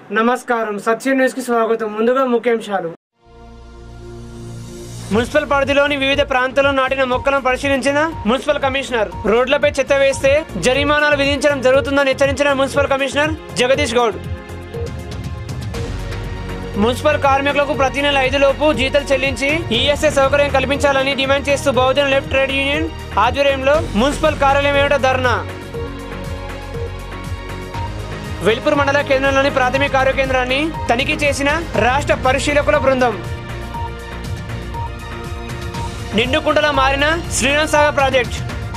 నమస్కారం సత్యం న్యూస్ కి స్వాగతం ముందుగా ముఖ్యాంశాలు మున్సిపల్ పరిధిలోని వివిధ ప్రాంతాల్లో నాటిన మొక్కలను పరిశీలించిన మున్సిపల్ కమిషనర్ రోడ్లపై చెత్త వేస్తే జరిమానాలు విధించడం జరుగుతుందని హెచ్చరించిన municipal commissioner Jagadish Goud municipal కార్మికులకు ప్రతి నెల ఐదు లోపు జీతాలు చెల్లించి ఈఎస్ఐ సౌకర్యం కల్పించాలని డిమాండ్ చేస్తూ బహుజన లెఫ్ట్ ట్రేడ్ యూనియన్ ఆధ్వర్యంలో మున్సిపల్ కార్యాలయం ఏమిటో ధర్నా వెల్పూర్ మండల కేంద్రంలోని ప్రాథమిక ఆరోగ్య కేంద్రాన్ని తనిఖీ చేసిన రాష్ట్ర పరిశీలకుల బృందం నిండుకుంటలా మారిన శ్రీనాథ్ సాగర్ ప్రాజెక్ట్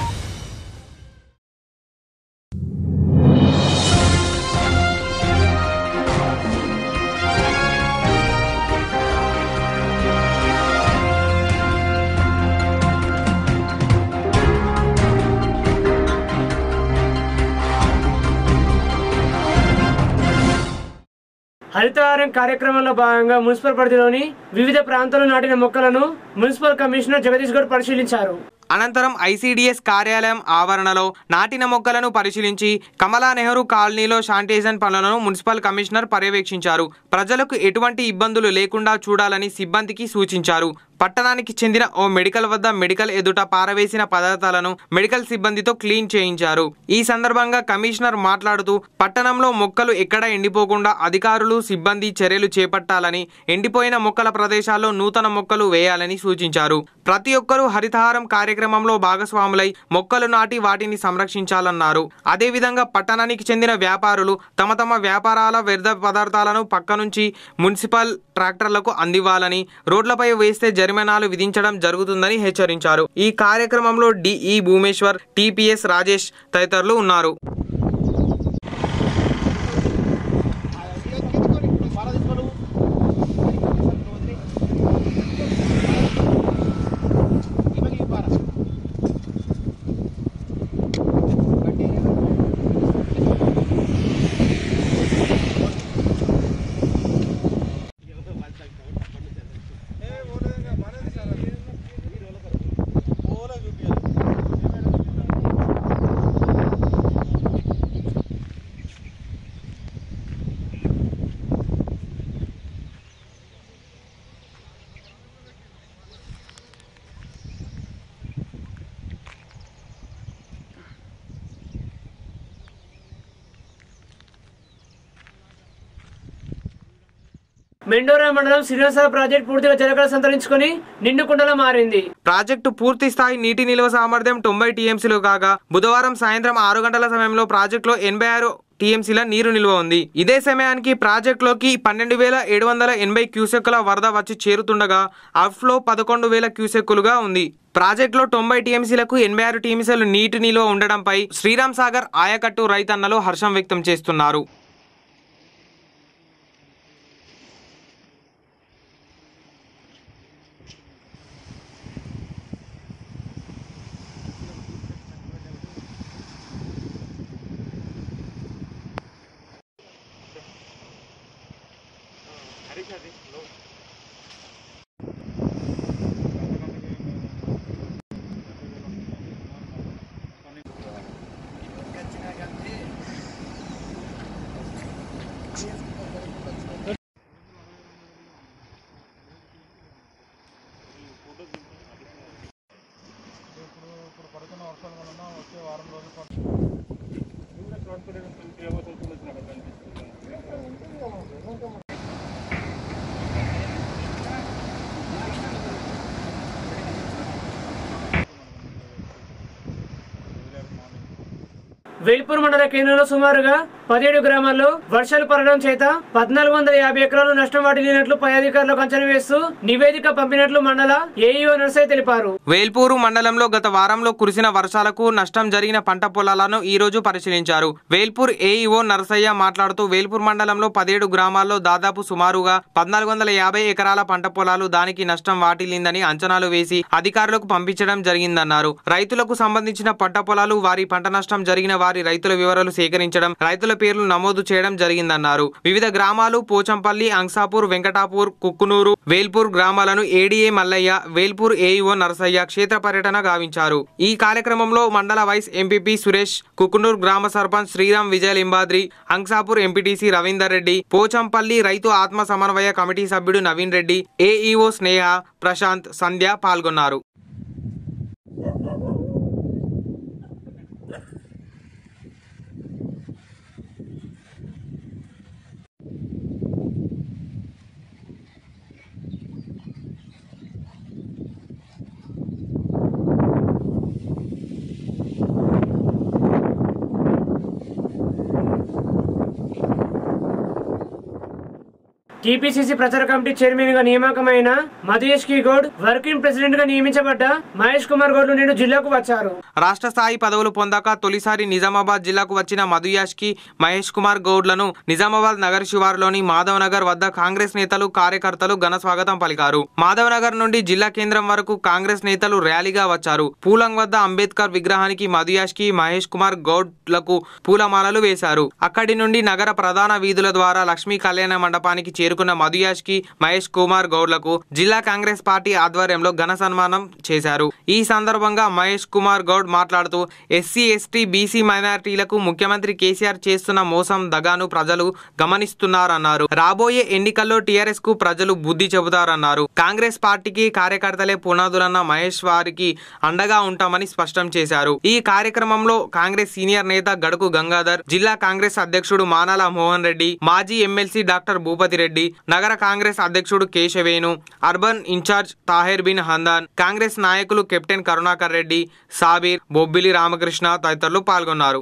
హరితహారం కార్యక్రమంలో భాగంగా మున్సిపల్ పరిధిలోని వివిధ ప్రాంతాల్లో నాటిన మొక్కలను మున్సిపల్ కమిషనర్ జగదీష్ గౌడ్ పరిశీలించారు అనంతరం ఐసీడీఎస్ కార్యాలయం ఆవరణలో నాటిన మొక్కలను పరిశీలించి కమలా నెహ్రూ కాలనీలో శానిటైజేషన్ పనులను మున్సిపల్ కమిషనర్ పర్యవేక్షించారు ప్రజలకు ఎటువంటి ఇబ్బందులు లేకుండా చూడాలని సిబ్బందికి సూచించారు పట్టణానికి చెందిన ఓ మెడికల్ వద్ద మెడికల్ ఎదుట పారవేసిన పదార్థాలను మెడికల్ సిబ్బందితో క్లీన్ చేయించారు ఈ సందర్భంగా కమిషనర్ మాట్లాడుతూ పట్టణంలో మొక్కలు ఎక్కడ ఎండిపోకుండా అధికారులు సిబ్బంది చర్యలు చేపట్టాలని ఎండిపోయిన మొక్కల ప్రదేశాల్లో నూతన మొక్కలు వేయాలని సూచించారు ప్రతి ఒక్కరూ హరితహారం కార్యక్రమంలో భాగస్వాములై మొక్కలు నాటి వాటిని సంరక్షించాలన్నారు అదేవిధంగా పట్టణానికి చెందిన వ్యాపారులు తమ తమ వ్యాపారాల వ్యర్థ పదార్థాలను పక్క నుంచి మున్సిపల్ ట్రాక్టర్లకు అందివ్వాలని రోడ్లపై వేస్తే జరిమానాలు విధించడం జరుగుతుందని హెచ్చరించారు ఈ కార్యక్రమంలో డిఈ భూమేశ్వర్ టిపిఎస్ రాజేష్ తదితరులు ఉన్నారు మెండోరా మండలం శ్రీనివాస ప్రాజెక్ట్ పూర్తిగా జలకళ సంతరించుకొని నిండుకుండలా మారింది ప్రాజెక్టు పూర్తి స్థాయి నీటి నిల్వ సామర్థ్యం తొంభై టీఎంసీలు కాగా బుధవారం సాయంత్రం ఆరు గంటల సమయంలో ప్రాజెక్టులో ఎనభై ఆరు టీఎంసీల నీరు నిల్వ ఉంది ఇదే సమయానికి ప్రాజెక్టులోకి పన్నెండు వేల ఏడు వందల ఎనభై క్యూసెక్కుల వరద వచ్చి చేరుతుండగా అవుట్ఫ్లో పదకొండు వేల క్యూసెక్కులుగా ఉంది ప్రాజెక్టులో తొంభై టీఎంసీలకు ఎనభై ఆరు టీఎంసీలు నీటి నిల్వ ఉండడంపై శ్రీరామ్ సాగర్ ఆయకట్టు రైతన్నలు హర్షం వ్యక్తం చేస్తున్నారు వేల్పూర్ మండల కేంద్రంలో సుమారుగా పదిహేడు గ్రామాల్లో వర్షాలు పడడం చేత పద్నాలుగు వందల యాభై ఎకరాలు నష్టం వాటిల్లినట్లు పై అధికారులకు అంచనా వేస్తూ నివేదిక పంపినట్లు మండల ఏఈఓ నర్సయ్య తెలిపారు వేల్పూరు మండలంలో గత వారంలో కురిసిన వర్షాలకు నష్టం జరిగిన పంట పొలాలను ఈ రోజు పరిశీలించారు వేల్పూర్ ఏఈఓ నరసయ్య మాట్లాడుతూ వేల్పూర్ మండలంలో పదిహేడు గ్రామాల్లో దాదాపు సుమారుగా పద్నాలుగు వందల యాభై ఎకరాల పంట పొలాలు దానికి నష్టం వాటిల్లిందని అంచనాలు వేసి అధికారులకు పంపించడం జరిగిందన్నారు రైతులకు సంబంధించిన పంట పొలాలు వారి పంట నష్టం జరిగిన వారి రైతుల వివరాలు సేకరించడం రైతుల ఉద్యోగుల పేర్లు నమోదు చేయడం జరిగిందన్నారు వివిధ గ్రామాలు పోచంపల్లి అంసాపూర్ వెంకటాపూర్ కుక్కునూరు వేల్పూర్ గ్రామాలను ఏడీఏ మల్లయ్య వేల్పూర్ ఏఈఓ నరసయ్య క్షేత్ర పర్యటన గావించారు ఈ కార్యక్రమంలో మండల వైస్ ఎంపీపీ సురేష్ కుక్కునూరు గ్రామ సర్పంచ్ శ్రీరామ్ విజయ లింబాద్రి అంసాపూర్ ఎంపీటీసీ రవీందర్ రెడ్డి పోచంపల్లి రైతు ఆత్మ సమన్వయ కమిటీ సభ్యుడు నవీన్ రెడ్డి ఏఈఓ స్నేహ ప్రశాంత్ సంధ్య పాల్గొన్నారు టీపీసీసీ ప్రచార కమిటీ చైర్మన్ గా నియామకమైన మధుయేష్ కి గౌడ్ వర్కింగ్ ప్రెసిడెంట్ గా నియమించబడ్డ మహేష్ కుమార్ గౌడ్ నేడు జిల్లాకు వచ్చారు రాష్ట్ర స్థాయి పదవులు పొందాక తొలిసారి నిజామాబాద్ జిల్లాకు వచ్చిన మధుయాష్కి మహేష్ కుమార్ గౌడ్లను నిజామాబాద్ నగర్ శివారులోని మాధవ్ నగర్ వద్ద కాంగ్రెస్ నేతలు కార్యకర్తలు ఘన స్వాగతం పలికారు మాధవ్ నగర్ నుండి జిల్లా కేంద్రం వరకు కాంగ్రెస్ నేతలు ర్యాలీగా వచ్చారు పూలం వద్ద అంబేద్కర్ విగ్రహానికి మధుయాష్కి మహేష్ కుమార్ గౌడ్లకు పూలమాలలు వేశారు అక్కడి నుండి నగర ప్రధాన వీధుల ద్వారా లక్ష్మీ కళ్యాణ మండపానికి చేరుకున్న మధుయాష్కి మహేష్ కుమార్ గౌడ్లకు జిల్లా కాంగ్రెస్ పార్టీ ఆధ్వర్యంలో ఘన సన్మానం చేశారు ఈ సందర్భంగా మహేష్ కుమార్ గౌడ్ మాట్లాడుతూ ఎస్సీ ఎస్టీ బీసీ మైనారిటీలకు ముఖ్యమంత్రి కేసీఆర్ చేస్తున్న మోసం దగాను ప్రజలు గమనిస్తున్నారన్నారు రాబోయే ఎన్నికల్లో టీఆర్ఎస్ కు ప్రజలు బుద్ధి చెబుతారన్నారు కాంగ్రెస్ పార్టీకి కార్యకర్తలే పునాదులన్న మహేష్ వారికి అండగా ఉంటామని స్పష్టం చేశారు ఈ కార్యక్రమంలో కాంగ్రెస్ సీనియర్ నేత గడుకు గంగాధర్ జిల్లా కాంగ్రెస్ అధ్యక్షుడు మానాల మోహన్ రెడ్డి మాజీ ఎమ్మెల్సీ డాక్టర్ భూపతి రెడ్డి నగర కాంగ్రెస్ అధ్యక్షుడు Keshavenu urban in-charge Taher bin Hamdan Congress నాయకులు కెప్టెన్ కరుణాకర్ రెడ్డి సాబీర్ బొబ్బిలి రామకృష్ణ తదితరులు పాల్గొన్నారు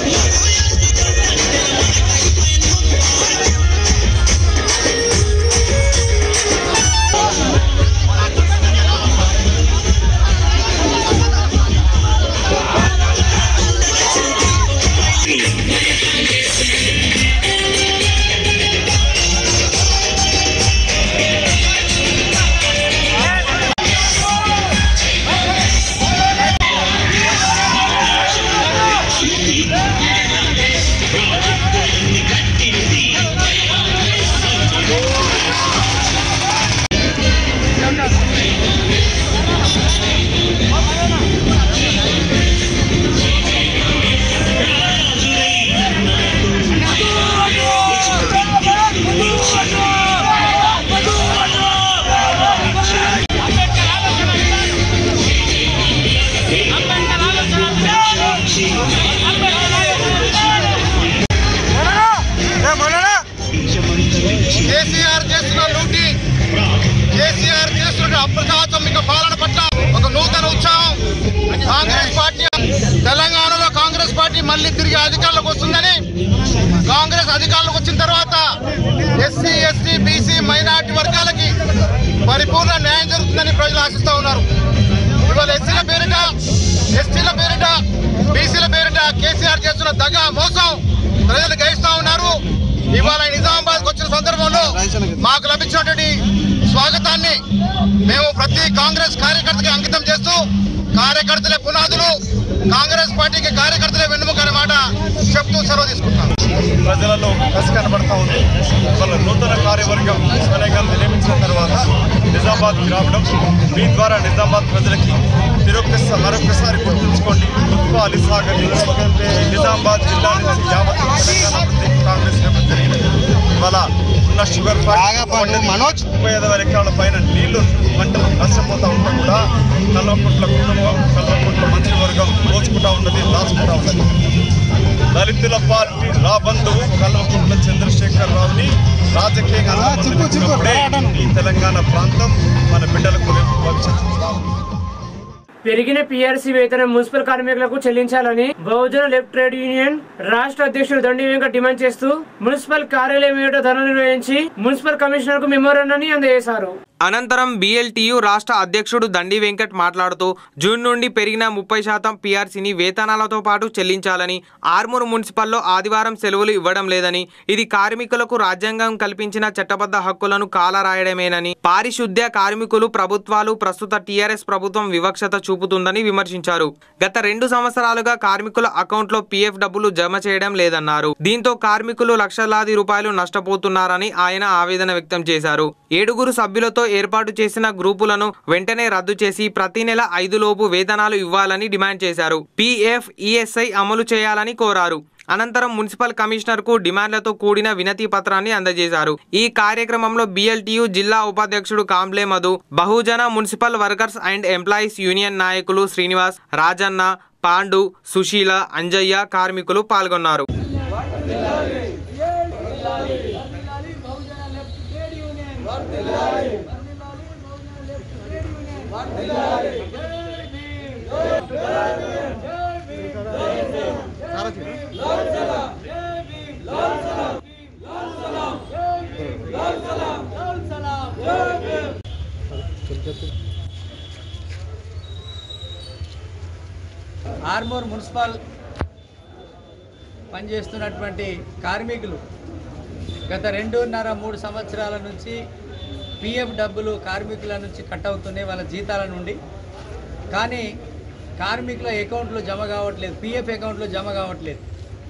కేసీఆర్ చేస్తున్న లూటి కేసీఆర్ చేస్తున్న అప్రజాస్వామిక పాలన పట్ల ఒక నూతన ఉత్సాహం కాంగ్రెస్ పార్టీ తెలంగాణలో కాంగ్రెస్ పార్టీ మళ్ళీ తిరిగి అధికారంలోకి వస్తుందని కాంగ్రెస్ అధికారంలోకి వచ్చిన తర్వాత ఎస్సీ ఎస్టీ బీసీ మైనార్టీ వర్గాలకి పరిపూర్ణ న్యాయం జరుగుతుందని ప్రజలు ఆశిస్తూ ఉన్నారు ఇవాళ ఎస్సీల పేరిట ఎస్టీల పేరిట బీసీల పేరిట కేసీఆర్ చేస్తున్న దగ మోసం ప్రజలు గ్రహిస్తా ఉన్నారు ఇవాళ నిజామాబాద్ వచ్చిన సందర్భంలో మాకు లభించినటువంటి స్వాగతాన్ని మేము ప్రతి కాంగ్రెస్ కార్యకర్తకి అంకితం చేస్తూ కార్యకర్తలే పునాదులు కాంగ్రెస్ పార్టీకి కార్యకర్తలే వెన్నుముక అనే మాట చెప్తూ సెలవు తీసుకుంటాం ప్రజలలో కసి కనబడతా ఉంది వాళ్ళ నూతన కార్యవర్గం అనేకాలు నియమించిన తర్వాత నిజామాబాద్కి రావడం మీ ద్వారా నిజామాబాద్ ప్రజలకి తిరొక్కసారి మరొకసారి గుర్తుంచుకోండి ఉత్ప అలీసాగర్ నిజామాబాద్ జిల్లా నుంచి యావత్ తెలంగాణ ప్రత్యేక కాంగ్రెస్ రేపు జరిగినది ఇవాళ ఉన్న షుగర్ మనోజ్ ముప్పై ఐదు వేల ఎకరాల పైన నీళ్లు పంటలు నష్టపోతా ఉన్నా కూడా కల్వకుంట్ల కుటుంబం కల్వకుంట్ల మంత్రివర్గం దోచుకుంటా ఉన్నది దాచుకుంటా ఉన్నది దళితుల పార్టీ రా బంధువు కల్వకుంట్ల చంద్రశేఖర్ రావుని రాజకీయంగా అంతమొందించినప్పుడే ఈ తెలంగాణ ప్రాంతం మన బిడ్డలకు రేపు భవిష్యత్తు బాగుంది పెరిగిన పీఆర్సీ వేతనం మున్సిపల్ కార్మికులకు చెల్లించాలని బహుజన లెఫ్ట్ ట్రేడ్ యూనియన్ రాష్ట్ర అధ్యక్షుడు దండి వెంకట్ డిమాండ్ చేస్తూ మున్సిపల్ కార్యాలయం ఏటో ధర్నా నిర్వహించి మున్సిపల్ కమిషనర్ కు మెమోరాండాన్ని అందజేశారు అనంతరం బిఎల్టీయు రాష్ట్ర అధ్యక్షుడు దండి వెంకట్ మాట్లాడుతూ జూన్ నుండి పెరిగిన ముప్పై శాతం పీఆర్సీని వేతనాలతో పాటు చెల్లించాలని ఆర్మూర్ మున్సిపల్లో ఆదివారం సెలవులు ఇవ్వడం లేదని ఇది కార్మికులకు రాజ్యాంగం కల్పించిన చట్టబద్ధ హక్కులను కాలరాయడమేనని పారిశుద్ధ్య కార్మికులు ప్రభుత్వాలు ప్రస్తుత టీఆర్ఎస్ ప్రభుత్వం వివక్షత చూపుతుందని విమర్శించారు గత రెండు సంవత్సరాలుగా కార్మికుల అకౌంట్లో పీఎఫ్ డబ్బులు జమ చేయడం లేదన్నారు దీంతో కార్మికులు లక్షలాది రూపాయలు నష్టపోతున్నారని ఆయన ఆవేదన వ్యక్తం చేశారు ఏడుగురు సభ్యులతో ఏర్పాటు చేసిన గ్రూపులను వెంటనే రద్దు చేసి ప్రతి నెల ఐదు లోపు వేతనాలు ఇవ్వాలని డిమాండ్ చేశారు పీఎఫ్ ఈఎస్ఐ అమలు చేయాలని కోరారు అనంతరం మున్సిపల్ కమిషనర్ కు డిమాండ్లతో కూడిన వినతి పత్రాన్ని అందజేశారు ఈ కార్యక్రమంలో బిఎల్టీయు జిల్లా ఉపాధ్యక్షుడు Kamble Madhu Bahujan municipal workers and employees union నాయకులు శ్రీనివాస్ రాజన్న పాండు సుశీల అంజయ్య కార్మికులు పాల్గొన్నారు ఆర్మూర్ మున్సిపల్ పనిచేస్తున్నటువంటి కార్మికులు గత రెండున్నర మూడు సంవత్సరాల నుంచి పిఎఫ్ డబ్బులు కార్మికుల నుంచి కట్ అవుతున్నాయి వాళ్ళ జీతాల నుండి కానీ కార్మికుల అకౌంట్లో జమ కావట్లేదు పిఎఫ్ అకౌంట్లో జమ కావట్లేదు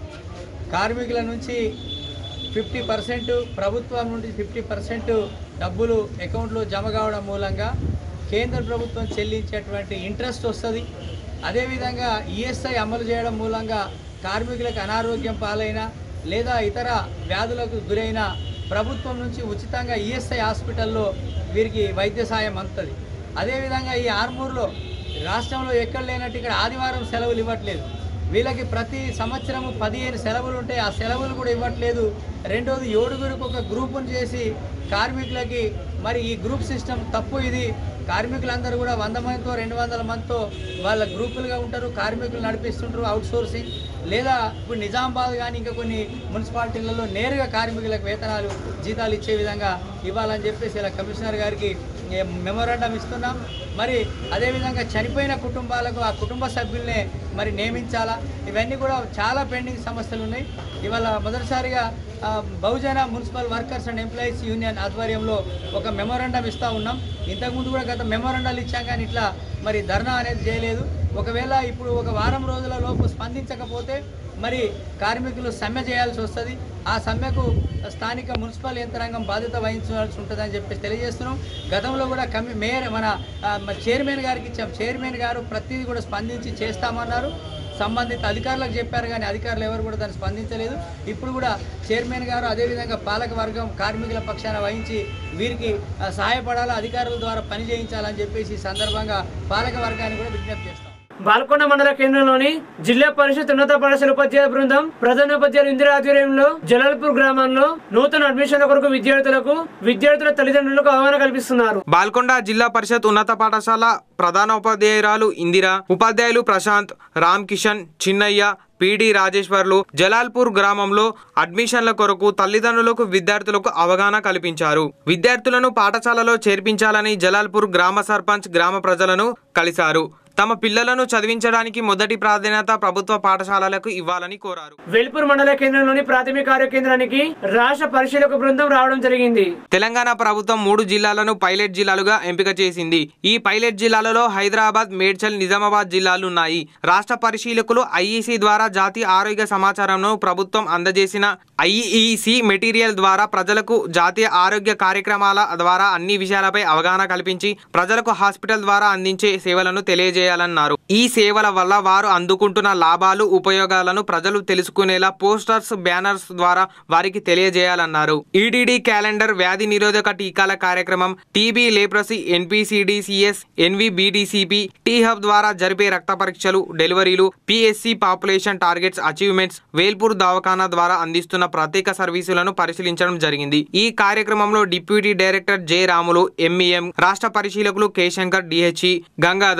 కార్మికుల నుంచి ఫిఫ్టీ పర్సెంట్ ప్రభుత్వం నుండి ఫిఫ్టీ పర్సెంట్ డబ్బులు అకౌంట్లో జమ కావడం మూలంగా కేంద్ర ప్రభుత్వం చెల్లించేటువంటి ఇంట్రెస్ట్ వస్తుంది అదేవిధంగా ఈఎస్ఐ అమలు చేయడం మూలంగా కార్మికులకు అనారోగ్యం పాలైన లేదా ఇతర వ్యాధులకు గురైన ప్రభుత్వం నుంచి ఉచితంగా ఈఎస్ఐ హాస్పిటల్లో వీరికి వైద్య సాయం అందుతుంది అదేవిధంగా ఈ ఆర్మూర్లో రాష్ట్రంలో ఎక్కడ లేనట్టు ఇక్కడ ఆదివారం సెలవులు ఇవ్వట్లేదు వీళ్ళకి ప్రతి సంవత్సరము పదిహేను సెలవులు ఉంటాయి ఆ సెలవులు కూడా ఇవ్వట్లేదు రెండోది ఏడుగురికి ఒక గ్రూపును చేసి కార్మికులకి మరి ఈ గ్రూప్ సిస్టమ్ తప్పు ఇది కార్మికులందరూ కూడా వంద మందితో రెండు వందల మందితో వాళ్ళ గ్రూపులుగా ఉంటారు కార్మికులు నడిపిస్తుంటారు అవుట్ సోర్సింగ్ లేదా ఇప్పుడు నిజామాబాద్ కానీ ఇంకా కొన్ని మున్సిపాలిటీలలో నేరుగా కార్మికులకు వేతనాలు జీతాలు ఇచ్చే విధంగా ఇవ్వాలని చెప్పేసి ఇలా కమిషనర్ గారికి మెమోరాండం ఇస్తున్నాం మరి అదేవిధంగా చనిపోయిన కుటుంబాలకు ఆ కుటుంబ సభ్యుల్నే మరి నియమించాలా ఇవన్నీ కూడా చాలా పెండింగ్ సమస్యలు ఉన్నాయి ఇవాళ మొదటిసారిగా ఆ, Bahujan municipal workers and employees union ఆధ్వర్యంలో ఒక మెమోరాండం ఇస్తూ ఉన్నాం ఇంతకుముందు కూడా గత మెమోరాండాలు ఇచ్చాం కానీ ఇట్లా మరి ధర్నా అనేది చేయలేదు ఒకవేళ ఇప్పుడు ఒక వారం రోజుల లోపు స్పందించకపోతే మరి కార్మికులు సమ్మె చేయాల్సి వస్తుంది ఆ సమ్మెకు స్థానిక మున్సిపల్ యంత్రాంగం బాధ్యత వహించాల్సి ఉంటుందని చెప్పేసి తెలియజేస్తున్నాం గతంలో కూడా కమి మేయర్ మన ఆ, మన చైర్మన్ గారికి ఇచ్చాం చైర్మన్ గారు ప్రతిదీ కూడా స్పందించి చేస్తామన్నారు సంబంధిత అధికారులకు చెప్పారు కానీ అధికారులు ఎవరు కూడా దాన్ని స్పందించలేదు ఇప్పుడు కూడా చైర్మన్ గారు అదేవిధంగా పాలక వర్గం కార్మికుల పక్షాన వహించి వీరికి ఆ, సహాయపడాలా అధికారుల ద్వారా పని చేయించాలని చెప్పేసి ఈ సందర్భంగా పాలక వర్గాన్ని కూడా విజ్ఞప్తి చేస్తాం బాల్కొండ మండల కేంద్రంలోని జిల్లా పరిషత్ ఉన్నత పాఠశాల ఉపాధ్యాయ బృందం ప్రధాన ఉపాధ్యాయులు ఇందిరా ఆధ్వర్యంలో జలాల్పూర్ గ్రామంలో నూతన అడ్మిషన్ల కొరకు విద్యార్థులకు విద్యార్థుల తల్లిదండ్రులకు అవగాహన కల్పిస్తున్నారు బాల్కొండ జిల్లా పరిషత్ ఉన్నత పాఠశాల ప్రధాన ఉపాధ్యాయురాలు ఇందిర ఉపాధ్యాయులు ప్రశాంత్ రామ్ కిషన్ చిన్నయ్య పిడి రాజేశ్వర్లు జలాల్పూర్ గ్రామంలో అడ్మిషన్ల కొరకు తల్లిదండ్రులకు విద్యార్థులకు అవగాహన కల్పించారు విద్యార్థులను పాఠశాలలో చేర్పించాలని జలాల్పూర్ గ్రామ సర్పంచ్ గ్రామ ప్రజలను కలిశారు తమ పిల్లలను చదివించడానికి మొదటి ప్రాధాన్యత ప్రభుత్వ పాఠశాలలకు ఇవ్వాలని కోరారు వేల్పూర్ మండల కేంద్రంలోని ప్రాథమిక ఆరోగ్య కేంద్రానికి రాష్ట్ర పరిశీలక బృందం రావడం జరిగింది తెలంగాణ ప్రభుత్వం మూడు జిల్లాలను పైలట్ జిల్లాలుగా ఎంపిక చేసింది ఈ పైలట్ జిల్లాలలో హైదరాబాద్ మేడ్చల్ నిజామాబాద్ జిల్లాలు ఉన్నాయి రాష్ట్ర పరిశీలకులు ఐఈసీ ద్వారా జాతీయ ఆరోగ్య సమాచారంను ప్రభుత్వం అందజేసిన ఐఈసి మెటీరియల్ ద్వారా ప్రజలకు జాతీయ ఆరోగ్య కార్యక్రమాల ద్వారా అన్ని విషయాలపై అవగాహన కల్పించి ప్రజలకు హాస్పిటల్ ద్వారా అందించే సేవలను తెలియజేయాలన్నారు ఈ సేవల వల్ల వారు అందుకుంటున్న లాభాలు ఉపయోగాలను ప్రజలు తెలుసుకునేలా పోస్టర్స్ బ్యానర్స్ ద్వారా వారికి తెలియజేయాలన్నారు ఈడీడీ క్యాలెండర్ వ్యాధి నిరోధక టీకాల కార్యక్రమం TB leprosy NPCDCS NVBDCP T hub ద్వారా జరిపే రక్త పరీక్షలు డెలివరీలు PSC population targets achievements Velpur దవాఖానా ద్వారా అందిస్తున్న ప్రత్యేక సర్వీసులను పరిశీలించడం జరిగింది ఈ కార్యక్రమంలో deputy director J Ramulu MEM రాష్ట్ర పరిశీలకులు K Shankar DHE Gangadhar DH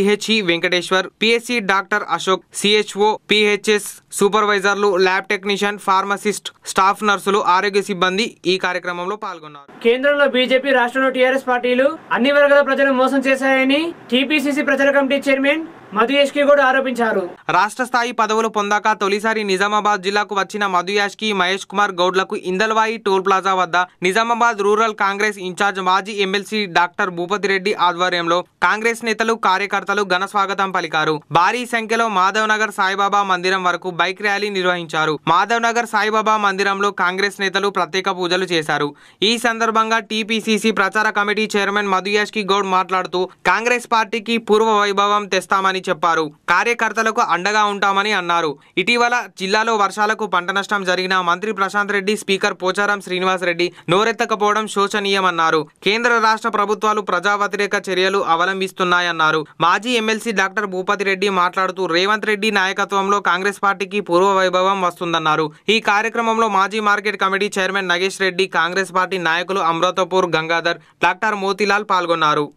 CHE Venkateshwar PSC doctor Ashok CHO PHS సూపర్వైజర్లు ల్యాబ్ టెక్నీషియన్ ఫార్మసిస్ట్ స్టాఫ్ నర్సులు ఆరోగ్య సిబ్బంది ఈ కార్యక్రమంలో పాల్గొన్నారు కేంద్రంలో బీజేపీ రాష్ట్రంలో టీఆర్ఎస్ పార్టీలు అన్ని వర్గాల ప్రజలను మోసం చేశాయని టీపీసీసీ ప్రచార కమిటీ చైర్మన్ మధు యష్కి కూడా ఆరోపించారు రాష్ట్ర స్థాయి పదవులు పొందాక తొలిసారి నిజామాబాద్ జిల్లాకు వచ్చిన మధు యాష్కి మహేష్ కుమార్ గౌడ్లకు ఇందల్వాయి టోల్ ప్లాజా వద్ద నిజామాబాద్ రూరల్ కాంగ్రెస్ ఇన్ఛార్జ్ మాజీ ఎమ్మెల్సీ డాక్టర్ భూపతి రెడ్డి ఆధ్వర్యంలో కాంగ్రెస్ నేతలు కార్యకర్తలు ఘన స్వాగతం పలికారు భారీ సంఖ్యలో మాధవ్ నగర్ సాయిబాబా మందిరం వరకు బైక్ ర్యాలీ నిర్వహించారు మాధవ్ నగర్ సాయిబాబా మందిరంలో కాంగ్రెస్ నేతలు ప్రత్యేక పూజలు చేశారు ఈ సందర్భంగా టీపీసీసీ ప్రచార కమిటీ చైర్మన్ మధు యాష్కి గౌడ్ మాట్లాడుతూ కాంగ్రెస్ పార్టీకి పూర్వ వైభవం తెస్తామని చెప్పారు కార్యకర్తలకు అండగా ఉంటామని అన్నారు ఇటీవల జిల్లాలో వర్షాలకు పంట నష్టం జరిగిన మంత్రి ప్రశాంత్ రెడ్డి స్పీకర్ పోచారం శ్రీనివాస్ రెడ్డి నోరెత్తకపోవడం శోచనీయమన్నారు కేంద్ర రాష్ట్ర ప్రభుత్వాలు ప్రజా వ్యతిరేక చర్యలు అవలంబిస్తున్నాయన్నారు మాజీ ఎమ్మెల్సీ డాక్టర్ భూపతి రెడ్డి మాట్లాడుతూ రేవంత్ రెడ్డి నాయకత్వంలో కాంగ్రెస్ పార్టీకి పూర్వ వైభవం వస్తుందన్నారు ఈ కార్యక్రమంలో మాజీ market committee chairman Nagesh Reddy Congress party నాయకులు అమృతపూర్ గంగాధర్ డాక్టర్ మోతిలాల్ పాల్గొన్నారు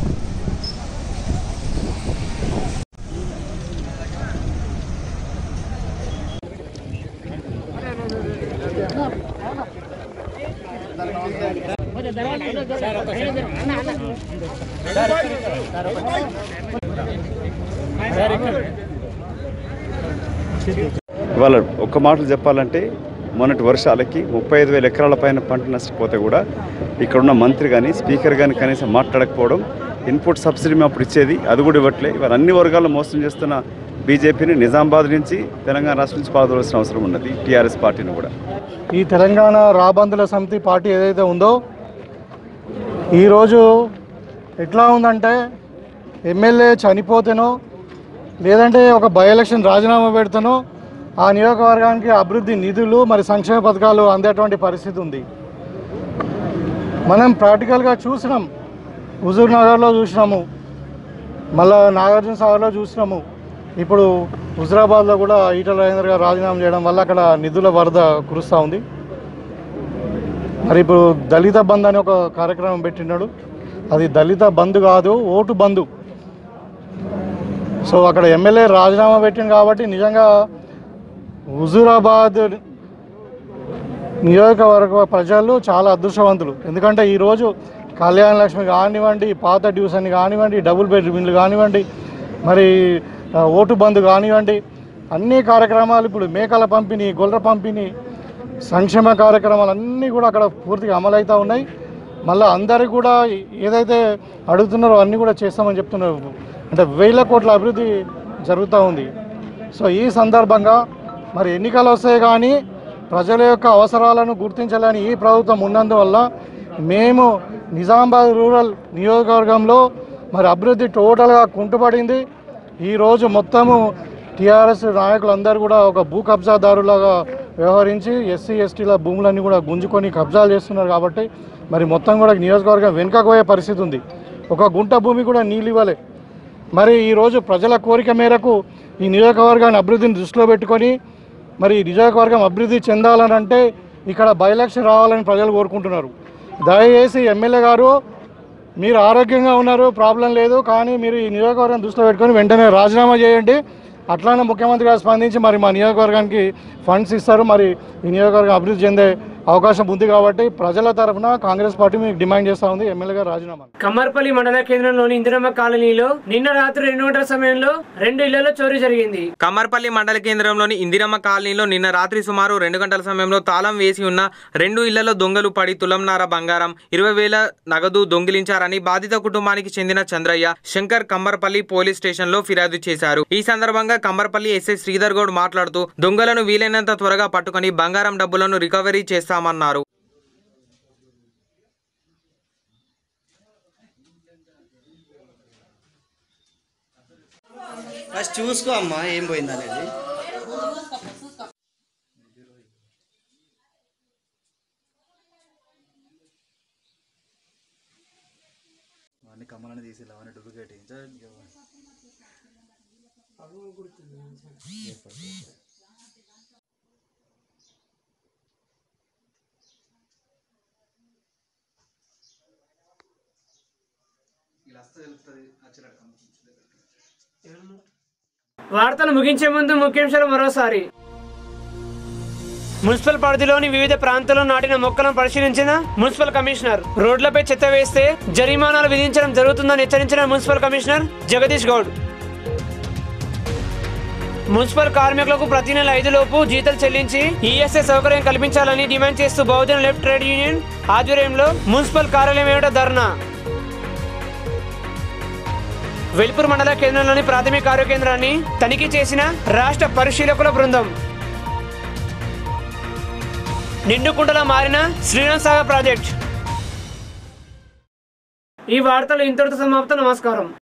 ఇవాళ ఒక్క మాటలు చెప్పాలంటే మొన్నటి వర్షాలకి ముప్పై ఐదు వేల ఎకరాల పైన పంట నష్టపోతే కూడా ఇక్కడున్న మంత్రి కానీ స్పీకర్ కానీ కనీసం మాట్లాడకపోవడం ఇన్పుట్ సబ్సిడీ మేము అప్పుడు ఇచ్చేది అది కూడా ఇవ్వట్లే ఇవాళ అన్ని వర్గాలు మోసం చేస్తున్న బీజేపీని నిజామాబాద్ నుంచి తెలంగాణ రాష్ట్రం నుంచి పాల్గొనవలసిన అవసరం ఉన్నది టీఆర్ఎస్ పార్టీని కూడా ఈ తెలంగాణ రాబందుల సమితి పార్టీ ఏదైతే ఉందో ఈరోజు ఎట్లా ఉందంటే ఎమ్మెల్యే చనిపోతేనో లేదంటే ఒక బై ఎలక్షన్ రాజీనామా పెడితేనో ఆ నియోజకవర్గానికి అభివృద్ధి నిధులు మరి సంక్షేమ పథకాలు అందేటువంటి పరిస్థితి ఉంది మనం ప్రాక్టికల్గా చూసినాం హుజూర్ నగర్లో చూసినాము మళ్ళా నాగార్జున సాగర్లో చూసినాము ఇప్పుడు హుజరాబాద్లో కూడా ఈటల రాజేందర్ గారు రాజీనామా చేయడం వల్ల అక్కడ నిధుల వరద కురుస్తూ ఉంది మరి ఇప్పుడు దళిత బంద్ అని ఒక కార్యక్రమం పెట్టినాడు అది దళిత బంద్ కాదు ఓటు బంధు సో అక్కడ ఎమ్మెల్యే రాజీనామా పెట్టింది కాబట్టి నిజంగా హుజూరాబాద్ నియోజకవర్గ ప్రజలు చాలా అదృష్టవంతులు ఎందుకంటే ఈరోజు కళ్యాణ లక్ష్మి కానివ్వండి పాత డ్యూస్ అని కానివ్వండి డబుల్ బెడ్రూమ్ ఇల్లు కానివ్వండి మరి ఆ, ఓటు బంద్ కానివ్వండి అన్ని కార్యక్రమాలు ఇప్పుడు మేకల పంపిణీ గొర్రె పంపిణీ సంక్షేమ కార్యక్రమాలు అన్నీ కూడా అక్కడ పూర్తిగా అమలవుతూ ఉన్నాయి మళ్ళీ అందరికి కూడా ఏదైతే అడుగుతున్నారో అన్నీ కూడా చేస్తామని చెప్తున్నారు అంటే వేల కోట్ల అభివృద్ధి జరుగుతూ ఉంది సో ఈ సందర్భంగా మరి ఎన్నికలు వస్తాయి కానీ ప్రజల యొక్క అవసరాలను గుర్తించాలని ఈ ప్రభుత్వం ఉన్నందువల్ల మేము నిజామాబాద్ రూరల్ నియోజకవర్గంలో మరి అభివృద్ధి టోటల్గా కుంటుపడింది ఈరోజు మొత్తము టీఆర్ఎస్ నాయకులందరూ కూడా ఒక భూ కబ్జాదారులాగా వ్యవహరించి ఎస్సీ ఎస్టీల భూములన్నీ కూడా గుంజుకొని కబ్జాలు చేస్తున్నారు కాబట్టి మరి మొత్తం కూడా నియోజకవర్గం వెనుకకు పోయే పరిస్థితి ఉంది ఒక గుంట భూమి కూడా నీళ్ళు ఇవ్వలే మరి ఈరోజు ప్రజల కోరిక మేరకు ఈ నియోజకవర్గాన్ని అభివృద్ధిని దృష్టిలో పెట్టుకొని మరి ఈ నియోజకవర్గం అభివృద్ధి చెందాలని అంటే ఇక్కడ బైలక్షన్ రావాలని ప్రజలు కోరుకుంటున్నారు దయచేసి ఎమ్మెల్యే గారు మీరు ఆరోగ్యంగా ఉన్నారు ప్రాబ్లం లేదు కానీ మీరు ఈ నియోజకవర్గం దృష్టిలో పెట్టుకొని వెంటనే రాజీనామా చేయండి అట్లానే ముఖ్యమంత్రి గారు స్పందించి మరి మా నియోజకవర్గానికి ఫండ్స్ ఇస్తారు మరి ఈ నియోజకవర్గం అభివృద్ధి చెందే అవకాశం ఉంది కాబట్టి ప్రజల తరఫున కాంగ్రెస్ పార్టీ మీకు డిమాండ్ చేస్తూ ఉంది ఎమ్మెల్యే గారు రాజీనామా కమ్మర్పల్లి మండల కేంద్రంలోని ఇందిరమ్మ కాలనీలో నిన్న రాత్రి రెండు గంటల సమయంలో రెండు ఇళ్లలో చోరీ జరిగింది కమ్మర్పల్లి మండల కేంద్రంలోని ఇందిరమ్మ కాలనీలో నిన్న రాత్రి సుమారు రెండు గంటల సమయంలో తాళం వేసి ఉన్న రెండు ఇళ్లలో దొంగలు పడి తులంనార బంగారం ఇరవై వేల నగదు దొంగిలించారని బాధిత కుటుంబానికి చెందిన చంద్రయ్య శంకర్ కమ్మర్పల్లి పోలీస్ స్టేషన్ లో ఫిర్యాదు చేశారు ఈ సందర్భంగా కమ్మర్పల్లి ఎస్ఐ శ్రీధర్ గౌడ్ మాట్లాడుతూ దొంగలను వీలైనంత త్వరగా పట్టుకుని బంగారం డబ్బులను రికవరీ చేస్తామన్నారు ఫస్ట్ చూసుకో అమ్మా ఏం పోయింది అనేది అన్ని కమ్మలని తీసి అవన్నీ డూప్లికేట్ ఇలా వస్తే తెలుస్తుంది వచ్చినట్టు వార్తలు ముగించే ముందు ముఖ్యాంశాలు మరోసారి మున్సిపల్ పరిధిలోని వివిధ ప్రాంతాల్లో నాటిన మొక్కలను పరిశీలించిన మున్సిపల్ కమిషనర్ రోడ్లపై చెత్త వేస్తే జరిమానాలు విధించడం జరుగుతుందని హెచ్చరించిన municipal commissioner Jagadish Goud municipal కార్మికులకు ప్రతి నెల ఐదు లోపు జీతాలు చెల్లించి ఈఎస్ఐ సౌకర్యం కల్పించాలని డిమాండ్ చేస్తూ బహుజన లెఫ్ట్ ట్రేడ్ యూనియన్ ఆధ్వర్యంలో మున్సిపల్ కార్యాలయం ఏమిటో ధర్నా వెల్పూర్ మండల కేంద్రంలోని ప్రాథమిక ఆరోగ్య కేంద్రాన్ని తనిఖీ చేసిన రాష్ట్ర పరిశీలకుల బృందం నిండుకుంటలా మారిన శ్రీనాథ్ సాగర్ ప్రాజెక్ట్ ఈ వార్తలు ఇంతటితో సమాప్తం నమస్కారం